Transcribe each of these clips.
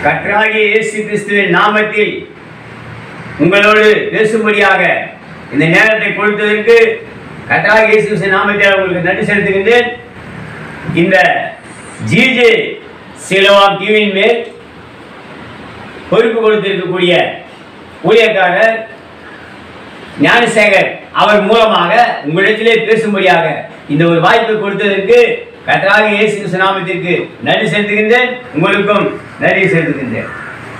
கர்த்தராகிய இயேசு கிறிஸ்துவின் நாமத்தில் உங்களோடு பேசும்படியாக இந்த நேரத்தை கொடுத்ததற்கு கர்த்தராகிய இயேசு கிறிஸ்துவின் நாமத்தில் உங்களுக்கு நன்றி செலுத்துகின்றேன் இந்த ஜிஜே சிலவா டிவியின் மேல் பொறுப்பு கொடுத்திருக்கக்கூடிய ஊழியக்காரர் ஞானசேகர் அவர் மூலமாக உங்களிடத்திலே பேசும்படியாக இந்த ஒரு வாய்ப்பை கொடுத்ததற்கு கர்த்தராகிய இயேசு கிறிஸ்து நாமத்திற்கு நன்றி செலுத்துகின்றேன் உங்களுக்கும் நன்றி செலுத்துகின்றேன்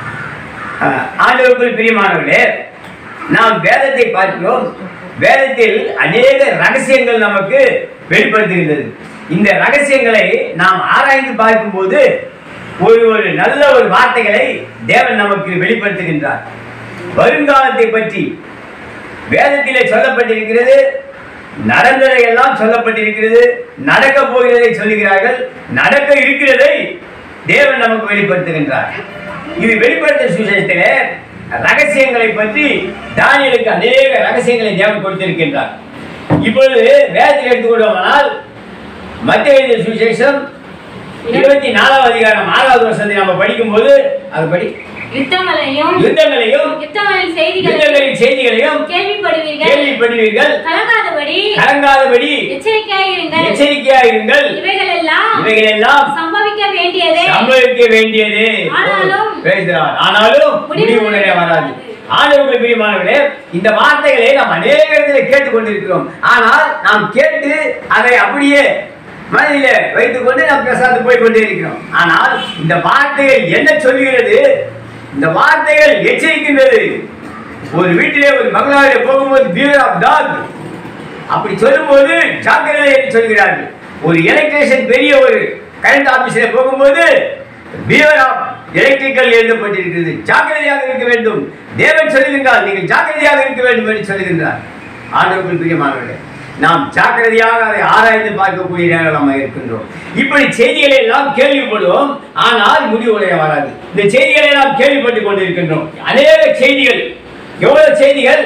ஆஹ், ஆண்டவருக்குள் பிரியமானவர்களே நாம் வேதத்தை பார்க்கிறோம் வேதத்தில் அநேக ரகசியங்கள் நமக்கு வெளிப்படுத்துகின்றது இந்த ரகசியங்களை நாம் ஆராய்ந்து பார்க்கும்போது ஒரு ஒரு நல்ல ஒரு வார்த்தைகளை தேவன் நமக்கு வெளிப்படுத்துகின்றார் வருங்காலத்தை பற்றி வேதத்திலே சொல்லப்பட்டிருக்கிறது நடந்ததை எல்லாம் சொல்லப்பட்டிருக்கிறது நடக்க போகிறதை சொல்லுகிறார்கள் நடக்க இருக்கிறதை தேவன் நமக்கு வெளிப்படுத்துகின்றார் இது வெளிப்படுத்த சுவிசேஷத்திலே ரகசியங்களை பற்றி தானியலுக்கு அநேக ரகசியங்களை தேவன் கொடுத்திருக்கின்றார் இப்பொழுது வேதத்தில் எடுத்துக்கொண்டோமானால் மத்திய எழுதிய சுவிசேஷம் இருபத்தி நாலாவது அதிகாரம் ஆறாவது வருஷத்தை நம்ம படிக்கும்போது அது படி யுத்தங்களையும் யுத்தங்களையும் யுத்தங்களின் செய்திகளையும் யுத்தங்களின் செய்திகளையும் கேள்விப்படுவீர்கள் கேள்விப்படுவீர்கள் கலங்காதபடி கலங்காதபடி எச்சரிக்கையாயிருங்கள் எச்சரிக்கையாயிருங்கள் இவைகள் எல்லாம் இவைகளெல்லாம் சம்பவிக்க வேண்டியதே சம்பவிக்க வேண்டியது ஆனாலும் பேசுகிறார் ஆனாலும் முடிவு உடனே வராது ஆண்டவர்கள் பிரியமானவர்களே இந்த வார்த்தைகளை நாம் அநேக இடத்துல கேட்டுக்கொண்டிருக்கிறோம் ஆனால் நாம் கேட்டு அதை அப்படியே மனதிலே வைத்துக்கொண்டு நாம் பிரசாந்து போய் கொண்டே இருக்கிறோம் ஆனால் இந்த வார்த்தைகள் என்ன சொல்லுகிறது இந்த வார்த்தைகள் எச்சரிக்கின்றது ஒரு வீட்டிலே ஒரு மகளாவிலே போகும்போது பியூர் ஆஃப் டாக் அப்படி சொல்லும்போது ஜாக்கிரதை என்று சொல்கிறார்கள் ஒரு எலக்ட்ரிஷியன் பெரிய ஒரு கரண்ட் ஆபீஸில் போகும்போது பியர் ஆஃப் எலக்ட்ரிக்கல் எழுதப்பட்டிருக்கிறது ஜாக்கிரதையாக இருக்க வேண்டும் தேவன் சொல்லுகின்றார் நீங்கள் ஜாக்கிரதையாக இருக்க வேண்டும் என்று சொல்லுகின்றார் ஆண்டவர்கள் பிரியமானவர்களே நாம் ஜாக்கிரதையாக அதை ஆராய்ந்து பார்க்கக்கூடிய நேரம் நம்ம இருக்கின்றோம் இப்படி செய்திகளை எல்லாம் கேள்விப்படுவோம் ஆனால் முடிவுடைய வராது இந்த செய்திகளை எல்லாம் கேள்விப்பட்டுக் கொண்டிருக்கின்றோம் அநேக செய்திகள் எவ்வளவு செய்திகள்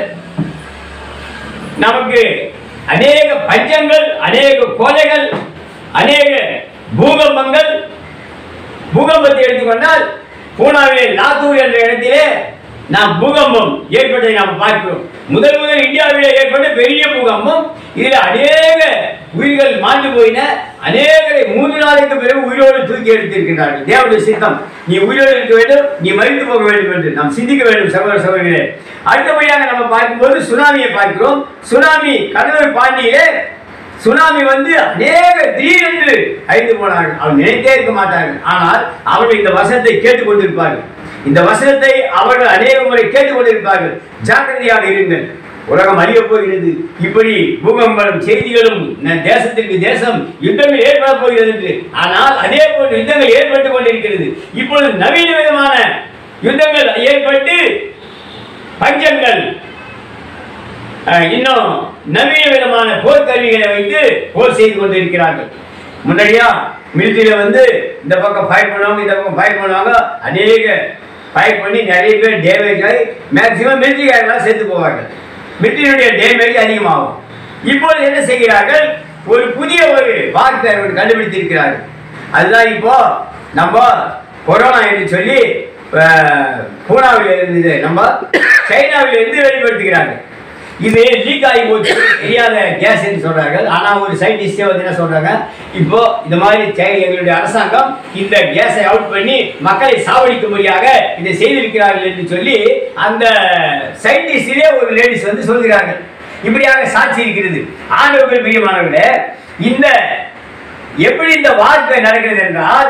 நமக்கு அநேக பஞ்சங்கள் அநேக கொலைகள் அநேக பூகம்பங்கள் பூகம்பத்தை எடுத்துக்கொண்டால் பூனாவிலே லாத்தூர் என்ற இடத்திலே நாம் பூகம்பம் ஏற்பட்டதை நாம் பார்க்கிறோம் முதல் முதல் இந்தியாவிலே ஏற்பட்ட பெரிய பூகம்பம் இதில் அநேக உயிர்கள் மாண்டு போயின அநேகரை மூன்று நாளைக்கு பிறகு உயிரோடு தூக்கி எடுத்திருக்கின்றார்கள் தேவனுடைய சித்தம் நீ உயிரோடு இருக்க வேண்டும் நீ மறித்து போக வேண்டும் என்று நாம் சிந்திக்க வேண்டும் சகோதர சகோதரிகளே அடுத்தபடியாக நம்ம பார்க்கும்போது சுனாமியை பார்க்கிறோம் சுனாமி கடலூர் பாண்டியிலே சுனாமி வந்து அநேக திடீரென்று அழிந்து போனார்கள் அவர்கள் நினைத்தே இருக்க மாட்டார்கள் ஆனால் அவர்கள் இந்த வசனத்தை கேட்டுக்கொண்டிருப்பார்கள் இந்த வசனத்தை அவர்கள் அநேக முறை கேட்டுக்கொண்டிருப்பார்கள் ஜாக்கிரதையாக இருங்கள் உலகம் அழியப் போகிறது இப்படி பூகம்பம் செய்திகளும் ந- தேசத்திற்கு தேசம் யுத்தங்கள் ஏற்பட போகிறது என்று ஆனால் அதே போன்று யுத்தங்கள் ஏற்பட்டுக் கொண்டிருக்கிறது இப்பொழுது நவீன விதமான யுத்தங்கள் ஏற்பட்டு பஞ்சங்கள் அஹ், இன்னும் நவீன விதமான போர்க்கருவிகளை வைத்து போர் செய்து கொண்டிருக்கிறார்கள் முன்னாடியா மிலிட்டரியில வந்து இந்த பக்கம் ஃபயர் பண்ணுவாங்க இந்த பக்கம் ஃபயர் பண்ணுவாங்க அநேக ஃபயர் பண்ணி நிறைய பேர் டேமேஜ் ஆகி மேக்சிமம் மிலிட்டரிக்காரங்களாம் செத்து போவார்கள் மிலிட்டரியுடைய டேமேஜ் அதிகமாகும் இப்பொழுது என்ன செய்கிறார்கள் ஒரு புதிய ஒரு வார்த்தை அவர்கள் கண்டுபிடித்திருக்கிறார்கள் அதுதான் இப்போ நம்ம கொரோனா என்று சொல்லி அஹ், பூனாவில் இருந்தது நம்ம சைனாவில் இருந்து வெளிப்படுத்துகிறார்கள் இது லீக் ஆகி போச்சு தெரியாத கேஸ் என்று சொல்றார்கள் ஆனா ஒரு சயின்டிஸ்டே வந்து என்ன சொல்றாங்க இப்போ இந்த மாதிரி சை- எங்களுடைய அரசாங்கம் இந்த கேஸை அவுட் பண்ணி மக்களை சாவடிக்கும்படியாக இதை செய்திருக்கிறார்கள் என்று சொல்லி அந்த சயின்டிஸ்டிலே ஒரு லேடிஸ் வந்து சொல்கிறார்கள் இப்படியாக சாட்சி இருக்கிறது ஆண்டவர்கள் பிரியமானவர்களே இந்த எப்படி இந்த வார்த்தை நடக்கிறது என்றால்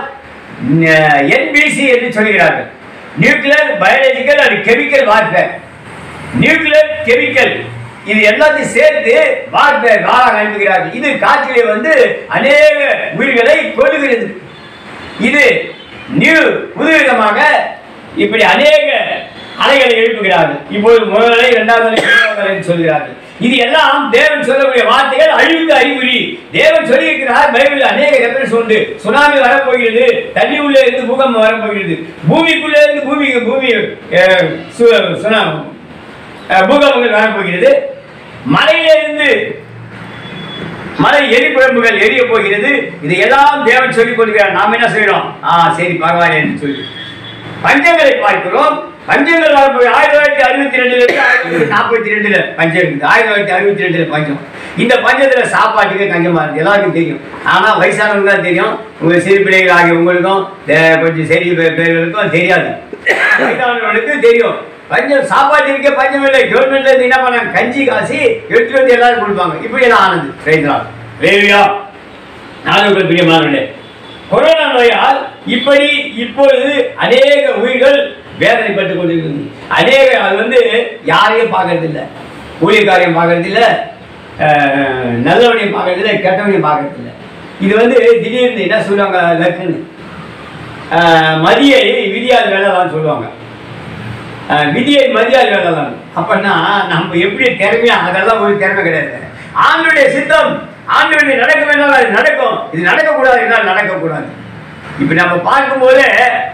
என்பிசி என்று சொல்கிறார்கள் nuclear biological and chemical warfare nuclear chemical இது எல்லாத்தையும் சேர்த்து வார்ஃபேர் வாழ அனுப்புகிறார்கள் இது காற்றிலே வந்து அநேக உயிர்களை கொல்லுகிறது இது நியூ புதுவிதமாக இப்படி அநேக அலைகளை எழுப்புகிறார்கள் இப்பொழுது முதல் அலை இரண்டாவது அலை மூன்றாவது அலை என்று சொல்கிறார்கள் இது எல்லாம் தேவன் சொல்லக்கூடிய வார்த்தைகள் அழிவுக்கு அறிகுறி தேவன் சொல்லியிருக்கிறார் பைபிளில் அநேக ரெஃபரன்ஸ் உண்டு சுனாமி வரப்போகிறது தண்ணி உள்ளே இருந்து பூகம்பம் வரப்போகிறது பூமிக்குள்ளே இருந்து பூமிக்கு பூமி அஹ், சு- சுனாமி அஹ், பூகம்பங்கள் வரப்போகிறது மலையிலே இருந்து மலை எரிபிழம்புகள் எரிய போகிறது இதையெல்லாம் தேவன் சொல்லிக் கொடுக்கிறார் நாம் என்ன செய்யறோம் ஆ சரி பரவாயில்லை என்று சொல்லி பஞ்சங்களை பார்க்கிறோம் பஞ்சங்கள் வரப்போய் ஆயிரத்தி தொள்ளாயிரத்தி அறுபத்தி ரெண்டுல இருந்து ஆயிரத்தி தொள்ளாயிரத்தி நாற்பத்தி ரெண்டுல பஞ்சம் இருக்குது ஆயிரத்தி தொள்ளாயிரத்தி அறுபத்தி ரெண்டுல பஞ்சம் இந்த பஞ்சத்துல சாப்பாட்டுக்கு கஞ்சமா இருக்கு எல்லாருக்கும் தெரியும் ஆனா வயசானவங்க தான் தெரியும் உங்க சிறு பிள்ளைகள் ஆகிய உங்களுக்கும் அஹ், கொஞ்சம் சரி பே- பேர்களுக்கும் தெரியாது வயசானவர்களுக்கு தெரியும் பஞ்சம் சாப்பாட்டிற்கே பஞ்சம் இல்லை கவர்மெண்ட்ல இருந்து என்ன பண்ணாங்க கஞ்சி காசி எடுத்துட்டு வந்து எல்லாரும் கொடுப்பாங்க இப்படி எல்லாம் ஆனது ரைத்ரா வேவியா நாடுகள் பிரியமானவர்களே கொரோனா நோயால் இப்படி இப்பொழுது அநேக உயிர்கள் வேதனைப்பட்டுக் கொண்டிருக்கிறது அநேக அது வந்து யாரையும் பார்க்கறது இல்லை ஊழியக்காரையும் பார்க்கறது இல்லை அஹ், நல்லவனையும் பார்க்கறது இல்லை கெட்டவனையும் பார்க்கறது இல்லை இது வந்து திடீர்னு என்ன சொல்லுவாங்க லக்குன்னு அஹ், மதியை விதியால் வேலை தான் சொல்லுவாங்க அஹ், விதியை மதியால் வேலை தான் அப்படின்னா நம்ம எப்படி திறமையா அதெல்லாம் ஒரு திறமை கிடையாது ஆண்டுடைய சித்தம் ஆண்டுடைய நடக்க வேண்டாம் அது நடக்கும் இது நடக்கக்கூடாது என்னால் நடக்கக்கூடாது இப்ப நம்ம பார்க்கும்போது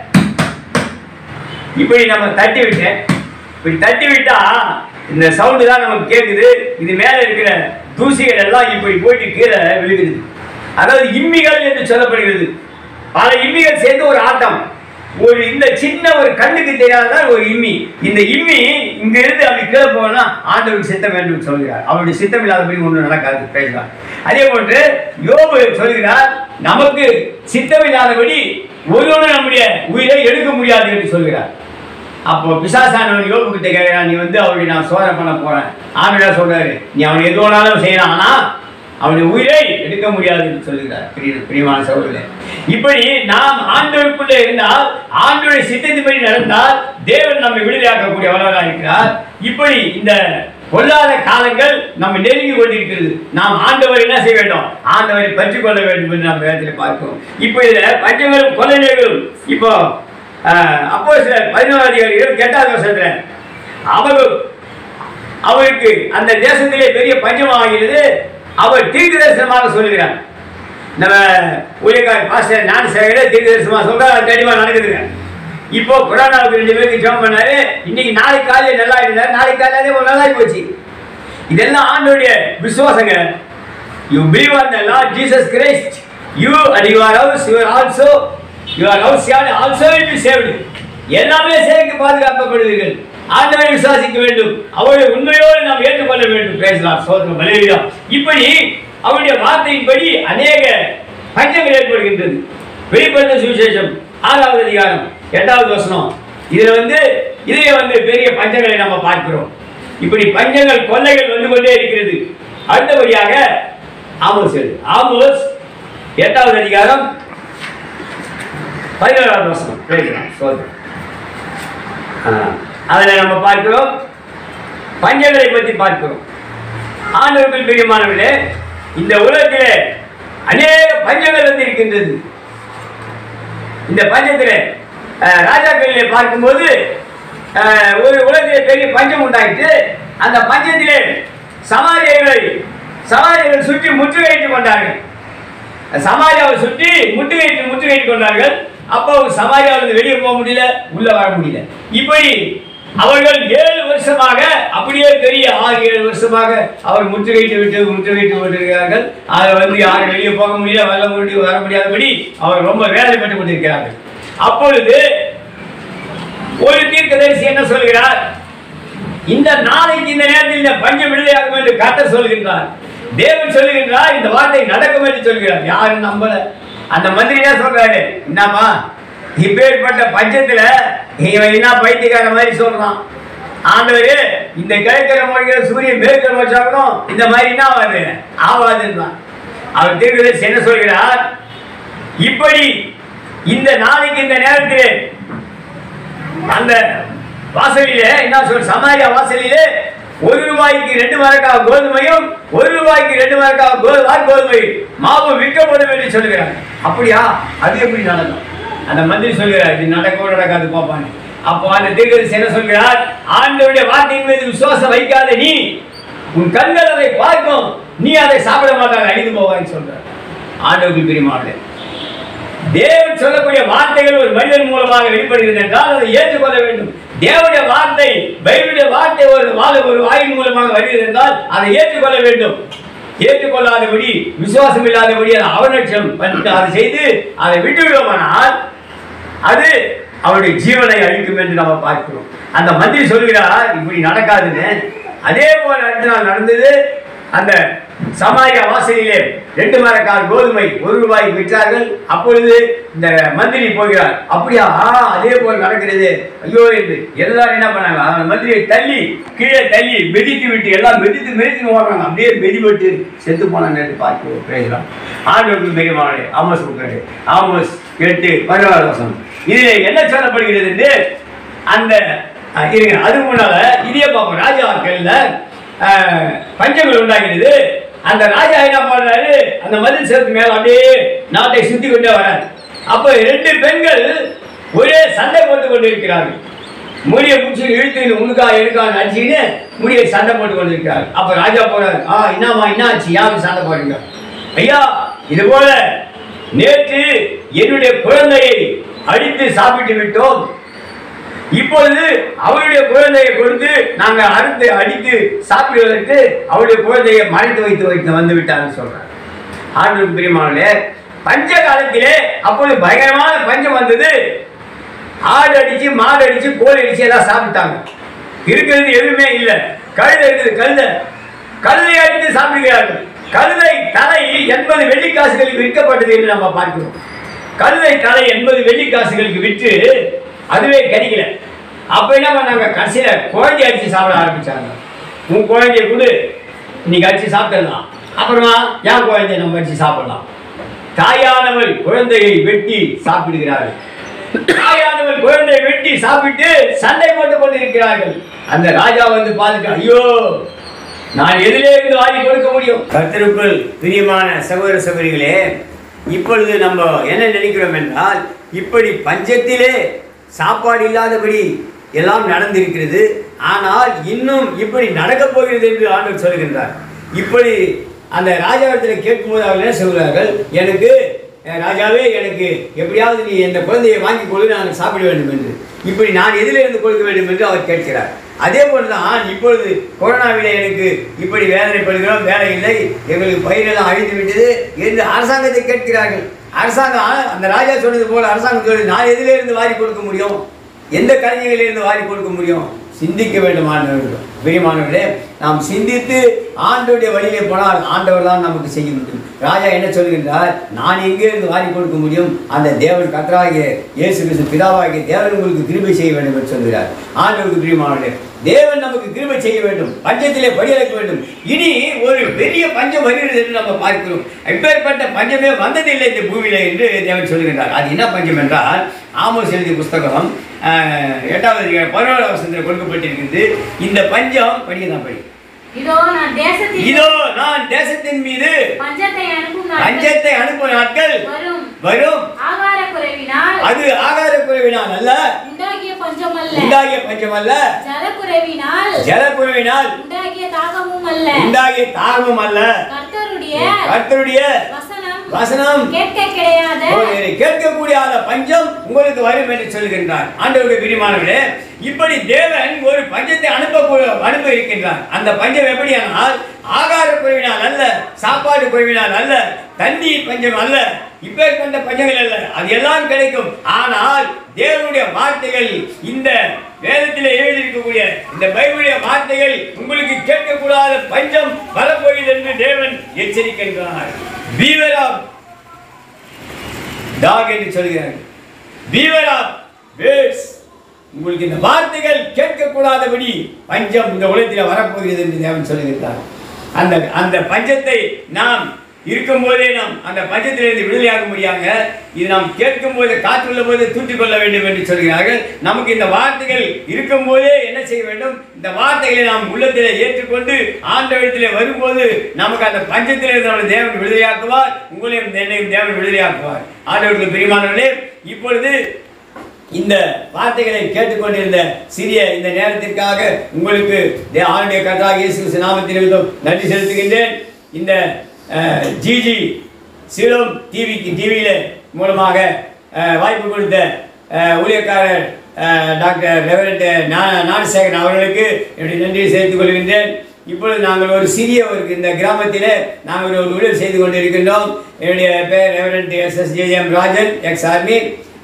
இப்படி நம்ம தட்டி விட்டேன் இப்படி தட்டி விட்டா இந்த சவுண்டு தான் நமக்கு கேட்குது இது மேல இருக்கிற தூசிகள் எல்லாம் இப்படி போயிட்டு கீழே விழுகுது அதாவது இம்மிகள் என்று சொல்லப்படுகிறது பல இம்மிகள் சேர்ந்து ஒரு ஆட்டம் ஒரு இந்த சின்ன ஒரு கண்ணுக்கு தெரியாததான் ஒரு இம்மி இந்த இம்மி இங்க இருந்து அப்படி கீழே போனா ஆண்டவருக்கு சித்தம் வேண்டும் சொல்கிறார் அவருடைய சித்தம் இல்லாதபடி ஒன்றும் நடக்காது பேசுகிறார் அதே போன்று யோபு சொல்கிறார் நமக்கு சித்தம் இல்லாதபடி ஒருவனும் நம்முடைய உயிரை எடுக்க முடியாது என்று சொல்கிறார் அப்போ பிசாசானவன் யோபு கிட்ட கேட்கிறான் நீ வந்து அவருடைய நான் சோதனை பண்ண போறேன் ஆண்டவர் சொல்றாரு நீ அவன் எது வேணாலும் செய்யலாம் ஆனா அவனுடைய உயிரை எடுக்க முடியாது என்று சொல்கிறார் பிரிய பிரியமான சகோதரர்களே இப்படி நாம் ஆண்டவருக்குள்ளே இருந்தால் ஆண்டவருடைய சித்தத்தின்படி நடந்தால் தேவன் நம்மை விடுதலையாக்கக்கூடிய வல்லவராக இருக்கிறார் இப்படி இந்த பொல்லாத காலங்கள் நம்ம நெருங்கி கொண்டிருக்கிறது நாம் ஆண்டவர் என்ன செய்ய வேண்டும் ஆண்டவரை பற்றி கொள்ள வேண்டும் என்று நாம் வேதத்தில் பார்க்கிறோம் இப்போ இதுல பஞ்சங்களும் கொலைகளும் இப்போ அப்போ சில பதினோரு அதிகாரி இருபத்தி எட்டாவது வருஷத்துல அவர் அவருக்கு அந்த தேசத்திலே பெரிய பஞ்சம் ஆகிறது அவர் தீர்க்க தரிசனமாக சொல்லுகிறார் நம்ம ஊழியக்கார பாஸ்டர் ஞான சேகரே தீர்க்க தரிசனமாக சொல்றாரு அது கண்டிப்பாக நடக்குதுங்க இப்போ கொரோனாவுக்கு ரெண்டு பேருக்கு ஜெபம் பண்ணாரு இன்னைக்கு நாளைக்கு காலையில் நல்லா இருந்தார் நாளைக்கு காலையிலே ஒரு நல்லா போச்சு இதெல்லாம் ஆண்டோடைய விசுவாசங்க you believe on the Lord Jesus Christ you and you are house you are also you are house your also will be saved எல்லாமே சேர்த்து பாதுகாக்கப்படுவீர்கள் ஆண்டவரை விசுவாசிக்க வேண்டும் அவருடைய உண்மையோடு நாம் ஏற்றுக்கொள்ள வேண்டும் பேசலாம் சோதனை பலவீனம் இப்படி அவருடைய வார்த்தையின்படி அநேக பஞ்சங்கள் ஏற்படுகின்றது வெளிப்படுத்த சுவிசேஷம் ஆறாவது அதிகாரம் எட்டாவது வசனம் இதுல வந்து இதுல வந்து பெரிய பஞ்சங்களை நம்ம பார்க்கிறோம் இப்படி பஞ்சங்கள் கொள்ளைகள் வந்து கொண்டே இருக்கிறது அடுத்தபடியாக ஆமோஸ் எழுது. ஆமோஸ் எட்டாவது அதிகாரம் பதினேழாவது வசனம் பேசுகிறோம் சோதனை அதில் நம்ம பார்க்கிறோம் பஞ்சங்களை பற்றி பார்க்கிறோம் ஆண்டவர்கள் பிரியமானவர்களே இந்த உலகத்திலே அநேக பஞ்சங்கள் வந்து இருக்கின்றது இந்த பஞ்சத்திலே அஹ், ராஜாக்களிலே பார்க்கும்போது அஹ், ஒரு உலகத்திலே பெரிய பஞ்சம் உண்டாயிற்று அந்த பஞ்சத்திலே சமாரியர்களை சமாரியர்கள் சுற்றி முற்றுகையிட்டுக் கொண்டார்கள் சமாரியாவை சுற்றி முற்றுகையிட்டு முற்றுகையிட்டு கொண்டார்கள் அப்போ சமாரியாவிலிருந்து வெளியே போக முடியல உள்ள வர முடியல இப்படி அவர்கள் ஏழு வருஷமாக அப்படியே பெரிய ஆறு ஏழு வருஷமாக அவர் முற்றுகையிட்டு விட்டு முற்றுகையிட்டு விட்டிருக்கிறார்கள் அதை வந்து யாரும் வெளியே போக முடியல வர முடியும் வர முடியாதபடி அவர் ரொம்ப வேதனைப்பட்டு கொண்டிருக்கிறார்கள் அப்பொழுது ஒரு தீர்க்கதரிசி என்ன சொல்கிறார் இந்த நாளைக்கு இந்த நேரத்தில் இந்த பஞ்சம் விடுதலையாகும் என்று கர்த்தர் சொல்கின்றார் தேவன் சொல்லுகின்றார் இந்த வார்த்தை நடக்கும் என்று சொல்கிறார் யாரும் நம்பல அந்த மந்திரி என்ன சொல்றாரு என்னப்பா இப்பேற்பட்ட பஞ்சத்துல இவன் என்ன பைத்தியக்கார மாதிரி சொல்றான் ஆண்டவரே இந்த கிழக்கிற மொழிகிற சூரியன் மேற்கிற வச்சாக்கணும் இந்த மாதிரி என்ன ஆகாது ஆகாதுன்றான் அவர் தீர்க்கதரிசி என்ன சொல்கிறார் இப்படி இந்த நாளைக்கு இந்த நேரத்தில் அந்த வாசலிலே என்ன சொல் சமாரியா வாசலிலே ஒரு ரூபாய்க்கு ரெண்டு மரக்காக கோதுமையும் ஒரு ரூபாய்க்கு ரெண்டு மரக்காக கோ வார் கோதுமை மாவு விற்கப்படும் என்று சொல்லுகிறாங்க அப்படியா அது எப்படி நடக்கும் அந்த மந்திரி சொல்கிறார் இது நடக்கவோ நடக்காது பாப்பான்னு அப்போ அந்த தீர்க்கதரிசி என்ன சொல்கிறார் ஆண்டவருடைய வார்த்தையின் மீது விசுவாசம் வைக்காத நீ உன் கண்கள் அதை பார்க்கும் நீ அதை சாப்பிட மாட்டாங்க அழிந்து போவான்னு சொல்றார் ஆண்டவருக்கு பிரியமானே தேவன் சொல்லக்கூடிய வார்த்தைகள் ஒரு மனிதன் மூலமாக வெளிப்படுகிறது என்றால் அதை ஏற்றுக்கொள்ள வேண்டும் தேவனுடைய வார்த்தை பைபிளுடைய வார்த்தை ஒரு வாழ ஒரு வாயின் மூலமாக வருகிறது என்றால் அதை ஏற்றுக்கொள்ள வேண்டும் ஏற்றுக்கொள்ளாதபடி விசுவாசம் இல்லாதபடி அதை அவநட்சம் பண்ணிட்டு அதை செய்து அதை விட்டு விடுவோமானால் அது அவருடைய ஜீவனை அழிக்கும் என்று நம்ம பார்க்கிறோம் அந்த மந்திரி சொல்கிறார் இப்படி நடக்காதுன்னு அதே போல அடுத்த நாள் நடந்தது அந்த சமாரியா வாசலிலே ரெண்டு மரக்கால் கோதுமை ஒரு ரூபாய்க்கு விற்றார்கள் அப்பொழுது இந்த மந்திரி போகிறார் அப்படியா ஆ, அதே போல் நடக்கிறது ஐயோ என்று எல்லாரும் என்ன பண்ணாங்க அந்த மந்திரியை தள்ளி கீழே தள்ளி மெதித்து விட்டு எல்லாம் மெதித்து மெதித்து ஓடுறாங்க அப்படியே மெதிப்பட்டு செத்து போனாங்க என்று பார்க்கிறோம் பேசலாம் ஆண்டவருக்கு பெரியமானே ஆமஸ் கொடுக்கிறது ஆமஸ் எட்டு பதினாறு வருஷம் இதில் என்ன சொல்லப்படுகிறது என்று அந்த அஹ், இருங்க அதுக்கு முன்னால இதே பார்ப்போம் ராஜாக்கள்ல அஹ், பஞ்சங்கள் உண்டாகிறது அந்த ராஜா என்ன பண்றாரு அந்த மதில் சேர்த்து மேல அப்படியே நாட்டை சுத்தி கொண்டே வரார் அப்ப ரெண்டு பெண்கள் ஒரே சண்டை போட்டு கொண்டு இருக்கிறார்கள் முடியை பிடிச்சி இழுத்து உனக்கா எடுக்கான்னு அடிச்சுன்னு முடியை சண்டை போட்டு கொண்டு இருக்கிறார் அப்ப ராஜா போறாரு ஆ என்னம்மா என்ன ஆச்சு யாரும் சண்டை போடுறீங்க ஐயா இது போல நேற்று என்னுடைய குழந்தையை அடித்து சாப்பிட்டு விட்டோம் இப்பொழுது அவருடைய குழந்தையை கொடுத்து நாங்க அறுத்து அடித்து சாப்பிடுவதற்கு அவருடைய குழந்தையை மறைத்து வைத்து வைத்து வந்து விட்டார்னு சொல்றார் ஆண்டு பிரியமானே பஞ்ச காலத்திலே அப்பொழுது பயங்கரமான பஞ்சம் வந்தது ஆடு அடிச்சு மாடு அடிச்சு கோழி அடிச்சு எல்லாம் சாப்பிட்டாங்க இருக்கிறது எதுவுமே இல்லை கழுதை இருக்குது கழுதை கழுதை அடித்து சாப்பிடுகிறார்கள் கழுதை தலை எண்பது வெள்ளிக்காசுகளுக்கு விற்கப்பட்டது என்று நம்ம பார்க்கிறோம் கழுதை தலை எண்பது வெள்ளிக்காசுகளுக்கு விற்று அதுவே கிடைக்கல அப்ப என்ன பண்ணாங்க கடைசியில குழந்தை அடிச்சு சாப்பிட ஆரம்பிச்சாங்க உன் குழந்தைய கொடு இன்னைக்கு அடிச்சு சாப்பிடலாம் அப்புறமா என் குழந்தைய நம்ம அடிச்சு சாப்பிடலாம் தாயானவள் குழந்தையை வெட்டி சாப்பிடுகிறார்கள் தாயானவள் குழந்தையை வெட்டி சாப்பிட்டு சண்டை போட்டுக் கொண்டிருக்கிறார்கள் அந்த ராஜா வந்து பார்த்துட்டு ஐயோ நான் எதிலே இருந்து வாரி கொடுக்க முடியும் கர்த்தருக்குள் பிரியமான சகோதர சகோதரிகளே இப்பொழுது நம்ம என்ன நினைக்கிறோம் என்றால் இப்படி பஞ்சத்திலே சாப்பாடு இல்லாதபடி எல்லாம் நடந்திருக்கிறது ஆனால் இன்னும் இப்படி நடக்கப் போகிறது என்று ஆண்டவர் சொல்கின்றார் இப்படி அந்த ராஜாவிடத்தில் கேட்கும்போது அவர்கள் என்ன சொல்கிறார்கள் எனக்கு அஹ், ராஜாவே எனக்கு எப்படியாவது நீ இந்த குழந்தையை வாங்கி கொடு நான் சாப்பிட வேண்டும் என்று இப்படி நான் எதிலிருந்து கொடுக்க வேண்டும் என்று அவர் கேட்கிறார் அதே போலதான் இப்பொழுது கொரோனாவிலே எனக்கு இப்படி வேதனைப்படுகிறோம் வேலை இல்லை எங்களுக்கு பயிரெல்லாம் அழித்து விட்டது என்று அரசாங்கத்தை கேட்கிறார்கள் அரசாங்கம் ஆ- அந்த ராஜா சொன்னது போல அரசாங்கம் சொல்லுது நான் எதிலிருந்து வாரி கொடுக்க முடியும் எந்த கலைஞர்களிலிருந்து வாரி கொடுக்க முடியும் சிந்திக்க வேண்டும் ஆண்டவர்கள் பிரியமானவர்களே நாம் சிந்தித்து ஆண்டவருடைய வழியிலே போனால் ஆண்டவர் தான் நமக்கு செய்ய முடியும் ராஜா என்ன சொல்கின்றார் நான் எங்கே இருந்து வாரி கொடுக்க முடியும் அந்த தேவன் கத்தராகிய இயேசு கிறிஸ்து பிதாவாகிய தேவன் உங்களுக்கு கிருபை செய்ய வேண்டும் என்று சொல்கிறார் ஆண்டவருக்கு பிரியமானவர்களே தேவன் நமக்கு கிருபை செய்ய வேண்டும் பஞ்சத்திலே படியளக்க வேண்டும் இனி ஒரு பெரிய பஞ்சம் வருகிறது என்று நம்ம பார்க்கிறோம் எப்பேற்பட்ட பஞ்சமே வந்ததில்லை இந்த பூமியில என்று தேவன் சொல்கின்றார் அது என்ன பஞ்சம் என்றால் ஆமோஸ் எழுதிய புஸ்தகம் ஆஹ், எட்டாவது அதிகாரம் பதினோராவது வசனத்தில் கொடுக்கப்பட்டிருக்கிறது இந்த பஞ்சம் படிக்க தான் படி இதோ நான் தேசத்தில் இதோ நான் தேசத்தின் மீது பஞ்சத்தை அனுப்பும் நாட்கள் பஞ்சத்தை அனுப்பும் நாட்கள் வரும் வரும் ஆகார குறைவினால் அது ஆகார குறைவினால் அல்ல உண்டாகிய பஞ்சம் அல்ல உண்டாகிய பஞ்சம் அல்ல ஜல குறைவினால் ஜலக்குறைவினால் உண்டாகிய தாகமும் அல்ல உண்டாகிய தாகமும் அல்ல கர்த்தருடைய கர்த்தருடைய வசனம் வசனம் கேட்க கிடையாத ஒரு கேட்கக்கூடிய அந்த பஞ்சம் உங்களுக்கு வரும் என்று சொல்கின்றார் ஆண்டவருடைய பிரிமானவர்களே இப்படி தேவன் ஒரு பஞ்சத்தை அனுப்ப அனுப்ப இருக்கின்றார் அந்த பஞ்சம் எப்படியானால் ஆகார குறைவினால் அல்ல சாப்பாடு குறைவினால் அல்ல தண்ணீர் பஞ்சம் அல்ல இப்பேற்பட்ட பஞ்சங்கள் அல்ல அது எல்லாம் கிடைக்கும் ஆனால் தேவனுடைய வார்த்தைகள் இந்த வேதத்திலே எழுதியிருக்கக்கூடிய இந்த பைபிளுடைய வார்த்தைகள் உங்களுக்கு கேட்கக்கூடாத பஞ்சம் வரப்போகிறது என்று தேவன் எச்சரிக்கின்றார் பீவர் ஆஃப் டாக் என்று சொல்கிறார்கள் பீவர் ஆஃப் வேர்ட்ஸ் உங்களுக்கு இந்த வார்த்தைகள் கேட்கக்கூடாதபடி பஞ்சம் இந்த உலகத்தில் வரப்போகிறது என்று தேவன் சொல்லுகிறார் அந்த அந்த பஞ்சத்தை நாம் இருக்கும்போதே நாம் அந்த பஞ்சத்திலிருந்து விடுதலையாக முடியாங்க இது நாம் கேட்கும் போது காற்றுள்ள போது தூற்றிக் கொள்ள வேண்டும் என்று சொல்கிறார்கள் நமக்கு இந்த வார்த்தைகள் இருக்கும்போதே என்ன செய்ய வேண்டும் இந்த வார்த்தைகளை நாம் உள்ளத்திலே ஏற்றுக்கொண்டு ஆண்டவரிடத்திலே வரும்போது நமக்கு அந்த பஞ்சத்திலிருந்து நம்மளை தேவன் விடுதலையாக்குவார் உங்களையும் என்னையும் தேவன் விடுதலையாக்குவார் ஆண்டவருக்கு பிரிமானவர்களே இப்பொழுது இந்த வார்த்தைகளை கேட்டுக்கொண்டிருந்த சிறிய இந்த நேரத்திற்காக உங்களுக்கு தே- ஆண்டுடைய கர்த்தராகிய இயேசு கிறிஸ்து நாமத்தின் நிமித்தம் நன்றி செலுத்துகின்றேன் இந்த அஹ், ஜிஜி சீலம் டிவிக்கு டிவியில் மூலமாக அஹ், வாய்ப்பு கொடுத்த அஹ், ஊழியக்காரர் அஹ், டாக்டர் ரெவரண்ட் ஞானசேகரன் அவர்களுக்கு என்னுடைய நன்றியை சேர்த்துக் கொள்கின்றேன் இப்பொழுது நாங்கள் ஒரு சிறிய ஒரு இந்த கிராமத்தில் நாங்கள் ஒரு ஊழியர் செய்து கொண்டிருக்கின்றோம் என்னுடைய பேர் reverend S S J M Rajan ex army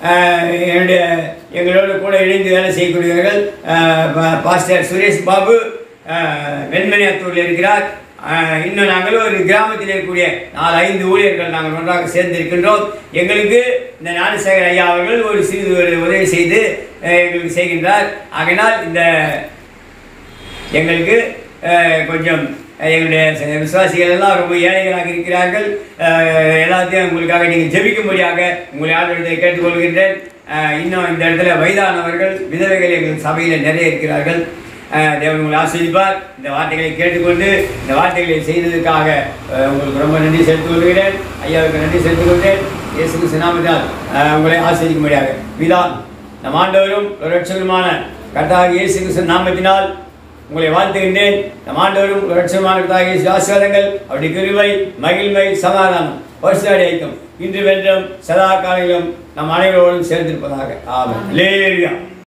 அஹ், என்னுடைய எங்களோடு கூட இணைந்து வேலை செய்யக்கூடியவர்கள் அஹ், பா- பாஸ்டர் சுரேஷ் பாபு அஹ், வெண்மணியாத்தூரில் இருக்கிறார் அஹ், இன்னும் நாங்கள் ஒரு கிராமத்தில் இருக்கக்கூடிய நாலு ஐந்து ஊழியர்கள் நாங்கள் ஒன்றாக சேர்ந்து இருக்கின்றோம் எங்களுக்கு இந்த ஞானசேகர் ஐயா அவர்கள் ஒரு சிறிது ஒரு உதவி செய்து அஹ், எங்களுக்கு செய்கின்றார் ஆகையினால் இந்த எங்களுக்கு அஹ், கொஞ்சம் அஹ், எங்களுடைய ச- விசுவாசிகள் எல்லாம் ரொம்ப ஏழைகளாக இருக்கிறார்கள் அஹ், எல்லாத்தையும் உங்களுக்காக நீங்கள் ஜெபிக்கும்படியாக உங்களை ஆண்டவரத்தை கேட்டுக்கொள்கின்றேன் அஹ், இன்னும் இந்த இடத்துல வயதானவர்கள் விதவைகள் எங்கள் சபையில் நிறைய இருக்கிறார்கள் அஹ், தேவன் உங்களை ஆஸ்வதிப்பார் இந்த வார்த்தைகளை கேட்டுக்கொண்டு இந்த வார்த்தைகளை செய்ததற்காக அஹ், உங்களுக்கு ரொம்ப நன்றி செலுத்திக் கொள்கிறேன் ஐயாவுக்கு நன்றி செலுத்திக் கொண்டேன் இயேசு கிறிஸ்து நாமத்தால் அஹ், உங்களை ஆஸ்வதிக்கும்படியாக விதா நம் ஆண்டவரும் ஒரு ரட்சகருமான கர்த்தராகிய இயேசு கிறிஸ்து நாமத்தினால் உங்களை வாழ்த்துகின்றேன் நம் ஆண்டவரும் ஒரு ரட்சகமான கர்த்தராகிய இயேசு ஆசீர்வாதங்கள் அவருடைய கிருபை மகிழ்மை சமாதானம் வருஷாடி ஐக்கம் இன்று வென்றும் சதா காலையிலும் நம் அனைவரோடும் சேர்ந்திருப்பதாக ஆமாம் லேலியா